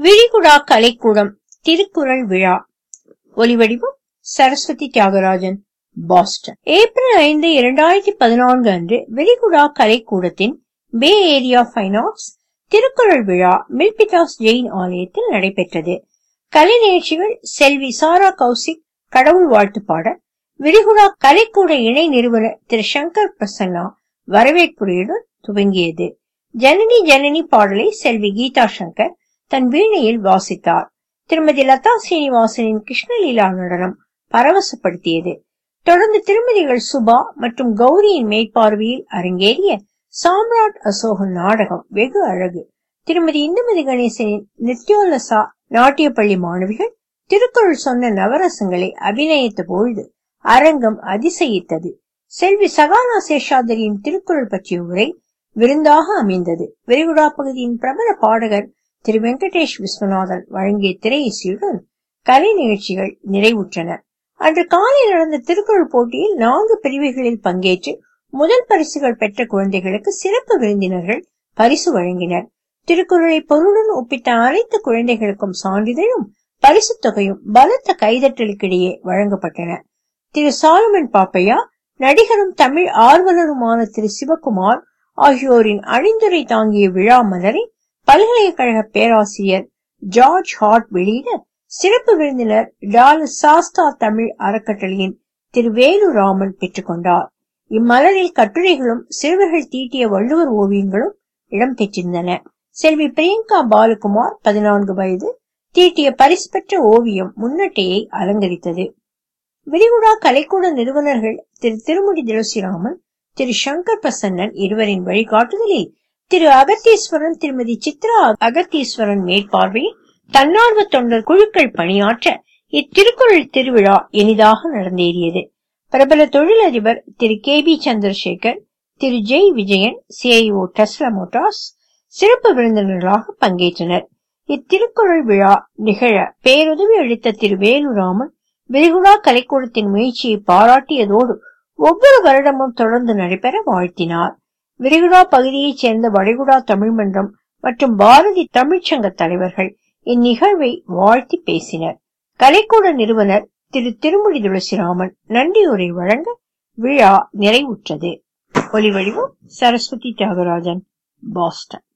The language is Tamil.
விழிகுடா கலைக்கூடம் திருக்குறள் விழா ஒலிவடிவம் சரஸ்வதி தியாகராஜன் பாஸ்டன் ஏப்ரல் ஐந்து இரண்டாயிரத்தி பதினான்கு அன்று விழிகுடா கலைக்கூடத்தின் Bay Area fine arts Thirukkural விழா மில்பிதாஸ் ஜெயின் ஆலயத்தில் நடைபெற்றது கலை நிகழ்ச்சிகள் செல்வி சாரா கௌசிக் கடவுள் வாழ்த்து பாட விரிகுடா கலைக்கூட இணை நிறுவனர் திரு சங்கர் பிரசன்னா வரவேற்புரையுடன் துவங்கியது ஜனனி ஜனனி பாடலை செல்வி கீதா சங்கர் தன் வீணையில் வாசித்தார் திருமதி லதா சீனிவாசனின் கிருஷ்ணலீலா நடனம் பரவசப்படுத்தியது தொடர்ந்து திருமதிகள் சுபா மற்றும் கௌரியின் மேற்பார்வையில் அரங்கேறிய சாம்ராட் அசோகன் நாடகம் வெகு அழகு திருமதி இந்துமதி கணேசனின் நித்யோல்லசா நாட்டிய பள்ளி மாணவிகள் திருக்குறள் சொன்ன நவரசங்களை அபிநயித்த பொழுது அரங்கம் அதிசயித்தது செல்வி சகானா சேஷாதரியின் திருக்குறள் பற்றிய உரை விருந்தாக அமைந்தது விரிகுடா பகுதியின் பிரபல பாடகர் திரு வெங்கடேஷ் விஸ்வநாதன் வழங்கிய திரை இசையுடன் கலை நிகழ்ச்சிகள் நிறைவுற்றன அன்று காலை நடந்த திருக்குறள் போட்டியில் நான்கு பிரிவுகளில் பங்கேற்று முதல் பரிசுகள் பெற்ற குழந்தைகளுக்கு சிறப்பு விருந்தினர்கள் பரிசு வழங்கினர் திருக்குறளை பொருளுடன் ஒப்பித்த அனைத்து குழந்தைகளுக்கும் சான்றிதழும் பரிசுத் தொகையும் பலத்த கைதட்டலுக்கிடையே வழங்கப்பட்டன திரு சாலமன் பாப்பையா நடிகரும் தமிழ் ஆர்வலருமான திரு சிவகுமார் ஆகியோரின் அணிந்துரை தாங்கிய விழா மலரை பல்கலைக்கழக பேராசிரியர் ஜார்ஜ் ஹார்ட் வெளியிட சிறப்பு விருந்தினர் டாலர் சாஸ்தா தமிழ் அறக்கட்டளையின் திரு வேலுராமன் பெற்றுக்கொண்டார் இம்மலரில் கட்டுரைகளும் சிறுவர்கள் தீட்டிய வள்ளுவர் ஓவியங்களும் இடம்பெற்றிருந்தன செல்வி பிரியங்கா பாலகுமார் பதினான்கு வயது தீட்டிய பரிசு பெற்ற ஓவியம் முன்னட்டையை அலங்கரித்தது விரிகுடா கலைக்கூட நிறுவனர்கள் திரு திருமுடி துளசிராமன் திரு சங்கர் பிரசன்னன் இருவரின் வழிகாட்டுதலில் திரு அகத்தீஸ்வரன் திருமதி சித்ரா அகத்தீஸ்வரன் மேற்பார்வையில் தன்னார்வ தொண்டர் குழுக்கள் பணியாற்ற இத்திருக்குறள் திருவிழா இனிதாக நடந்தேறியது பிரபல தொழிலதிபர் திரு கே பி சந்திரசேகர் திரு Jay Vijayan CIO Tesla Motors சிறப்பு விருந்தினர்களாக பங்கேற்றனர் இத்திருக்குறள் விழா நிகழ பேருதவி அளித்த திரு வேலுராமன் விரிகுடா கலைக்கூடத்தின் முயற்சியை பாராட்டியதோடு ஒவ்வொரு வருடமும் தொடர்ந்து நடைபெற வாழ்த்தினார் விரிகுடா பகுதியைச் சேர்ந்த வளைகுடா தமிழ் மன்றம் மற்றும் பாரதி தமிழ்ச்சங்க தலைவர்கள் இந்நிகழ்வை வாழ்த்தி பேசினர் கலைக்கூட நிறுவனர் திரு திருமுடி துளசிராமன் நன்றியுரை வழங்க விழா நிறைவுற்றது ஒலிவடிவம் சரஸ்வதி தியாகராஜன் பாஸ்டன்